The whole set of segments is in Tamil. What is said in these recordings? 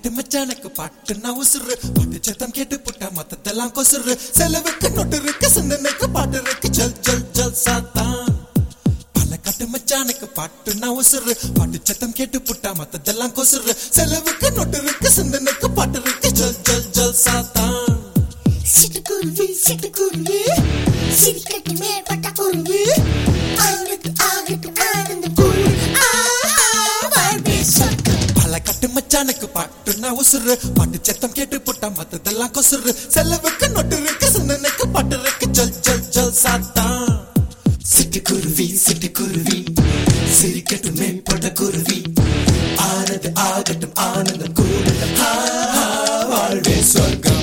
கட்டு மச்சானுக்கு பாட்டுன்னா உசுறு பாட்டு சத்தம் கேட்டு புட்டா மொத்தத்தெல்லாம் கொசுறு செலவுக்கு நொட்டு இருக்கு சிந்தனைக்கு பாட்டு இருக்கு ஜல் ஜல் ஜல் சாத்தான் பல கட்டு மச்சானுக்கு பாட்டுன்னா உசுறு பாட்டு சத்தம் கேட்டு புட்டா மொத்தத்தெல்லாம் கொசுறு செலவுக்கு நொட்டு இருக்கு சிந்தனைக்கு பாட்டு இருக்கு ஜல் ஜல் ஜல் சாத்தான் சிட்டுக்குருவி சிட்டுக்குருவி சிரிக்கட்டு மேற்பட்ட குருவி ஆகட்டு ஆகட்டு ஆனந்த குருவி ஆஹா வாழ்வே சொர்க்கம் பல கட்டு மச்சானுக்கு பாட்டுன்னா உசுறு பாட்டு சத்தம் கேட்டு புட்டா மத்ததெல்லாம் கொசுறு செலவுக்கு நொட்டு இருக்கு சிந்தனைக்கு பாட்டு இருக்கு ஜல் ஜல் ஜல் சாத்தான் சிட்டுக்குருவி சிட்டுக்குருவி சிரிக்கட்டும் மேம்பட்ட குருவி ஆனது ஆகட்டும் ஆனந்தம் கூடட்டும் ஆ, ஆ, வாழ்வே சொர்க்கம்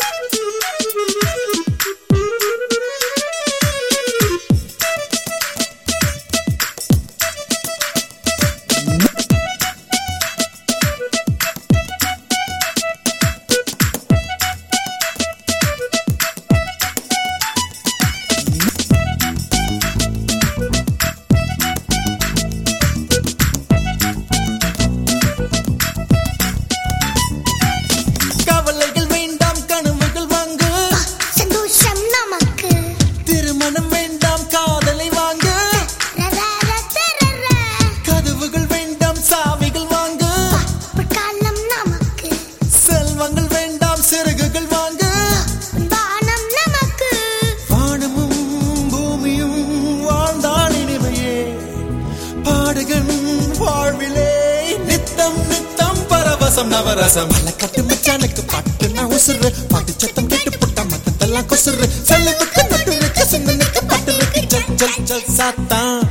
கவலைகள் வேண்டாம் கனவுகள் வாங்கு சந்தோஷம் நமக்கு திருமணம் வேண்டாம் காதலை வாங்கு ரரர தரர கதவுகள் வேண்டாம் சாவிகள் வாங்கு பொற்காலம் நமக்கு செல்வங்கள் வேண்டாம் சிறகுகள் வாங்கு வானம் நமக்கு வானமும் பூமியும் வாழ்ந்தால் இனிமையே பாடுகன் வாழ்விலே நித்தம் நித்தம் பரவசம் நவரசம் பல கட்டு மச்சானுக்கு பாட்டு நான் உசுறு பாட்டு சத்தம் கேட்டு புட்டா மத்தத்தெல்லாம் கொசுறு செல்லுக்கு நட்டு இருக்கு சிந்தனைக்கு பாட்டு இருக்கு ஜல் ஜல் ஜல் சாத்தான்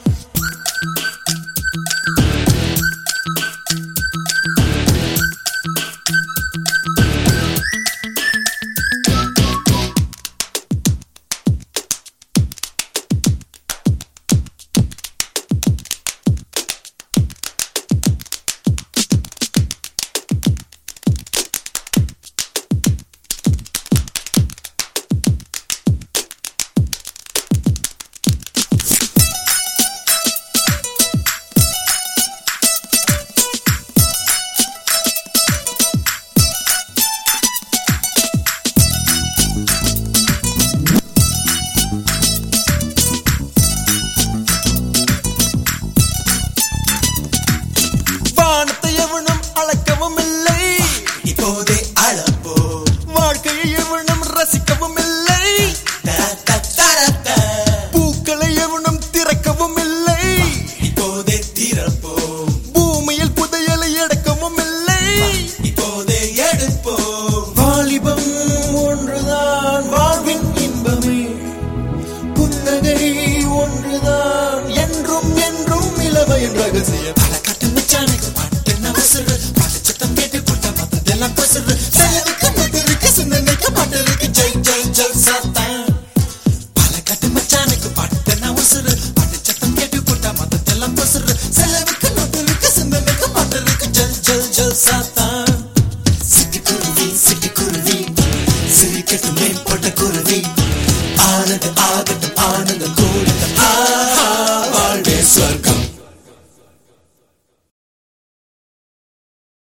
வானத்தை எவனும் அளக்கவும் இல்லை இப்போதே அளப்போ வாழ்க்கையை எவனும் ரசிக்கவும் இல்லை பூக்களை எவனும் திறக்கவும் இல்லை இப்போதே திறப்போ பூமியில் புதையலை எடுக்கவும் இல்லை இப்போதே எடுப்போ வாலிபம் ஒன்றுதான் வாழ்வின் இன்பமே புன்னகை ஒன்றுதான் என்றும் என்றும் இளமையின் ரகசியம் பல கட்டு மச்சானுக்கு பாட்டு நவசரு பாட்டு சத்தம் கேட்டு போட்ட மத்ததெல்லாம் பசுறு செலவுக்கு நட்டு இருக்கு சிந்தனைக்கு பாட்டு இருக்கு ஜெய் ஜெய் ஜெய் சாத்தான் பல கட்டு மச்சானுக்கு பாட்டு நவசரு பாட்டு சத்தம் கேட்டு போட்ட மத்ததெல்லாம் பசுறு செலவுக்கு நட்டு இருக்கு சிந்தனைக்கு பாட்டு இருக்கு ஜெய் ஜெய் ஜெய் சாத்தான் சிட்டுக்குருவி சிட்டுக்குருவி சிரிக்கட்டும் மேம்பட்ட குருவி ஆனது ஆகட்டும் ஆனந்தம் கூடட்டும் ஆஹா வாழ்வே சொர்க்கம்